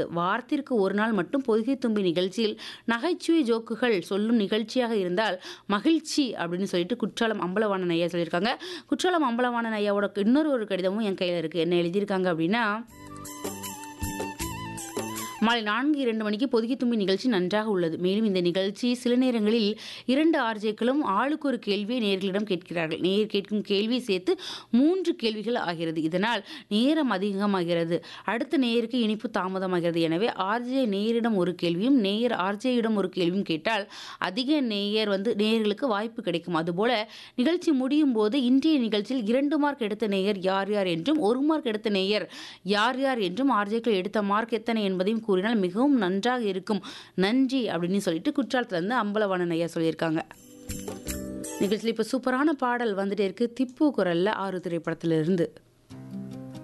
கருத்து வாரத்திற்கு ஒரு நாள் மட்டும் பொதிகை தும்பி நிகழ்ச்சியில் நகைச்சுவை ஜோக்குகள் சொல்லும் நிகழ்ச்சியாக இருந்தால் மகிழ்ச்சி அப்படின்னு சொல்லிட்டு குற்றாலம் அம்பலவாணன் ஐயா சொல்லியிருக்காங்க குற்றாலம் அம்பலவாணன் ஐயாவோட இன்னொரு ஒரு கடிதமும் என் கையில் இருக்குது என்ன எழுதியிருக்காங்க அப்படின்னா மாலை நான்கு இரண்டு மணிக்கு பொதுக்கி தும்பி நிகழ்ச்சி நன்றாக உள்ளது மேலும் இந்த நிகழ்ச்சி சில நேரங்களில் இரண்டு ஆர்ஜேக்களும் ஆளுக்கு ஒரு கேள்வியை நேர்களிடம் கேட்கிறார்கள் நேர் கேட்கும் கேள்வி சேர்த்து மூன்று கேள்விகள் ஆகிறது இதனால் நேரம் அதிகமாகிறது அடுத்த நேருக்கு இனிப்பு தாமதமாகிறது எனவே ஆர்ஜே நேரிடம் ஒரு கேள்வியும் நேயர் ஆர்ஜேயிடம் ஒரு கேள்வியும் கேட்டால் அதிக நேயர் வந்து நேயர்களுக்கு வாய்ப்பு கிடைக்கும் அதுபோல நிகழ்ச்சி முடியும் போது இன்றைய நிகழ்ச்சியில் இரண்டு மார்க் எடுத்த நேயர் யார் யார் என்றும் ஒரு மார்க் எடுத்த நேயர் யார் யார் என்றும் ஆர்ஜேக்கள் எடுத்த மார்க் எத்தனை என்பதையும் கூறினால் மிகவும் நன்றாக இருக்கும் நன்றி அப்படின்னு சொல்லிட்டு குற்றாலத்துலேருந்து அம்பலவாணன் ஐயா சொல்லியிருக்காங்க நிகழ்ச்சியில் இப்போ சூப்பரான பாடல் வந்துட்டே இருக்கு திப்பு குரல்ல ஆறு திரைப்படத்திலிருந்து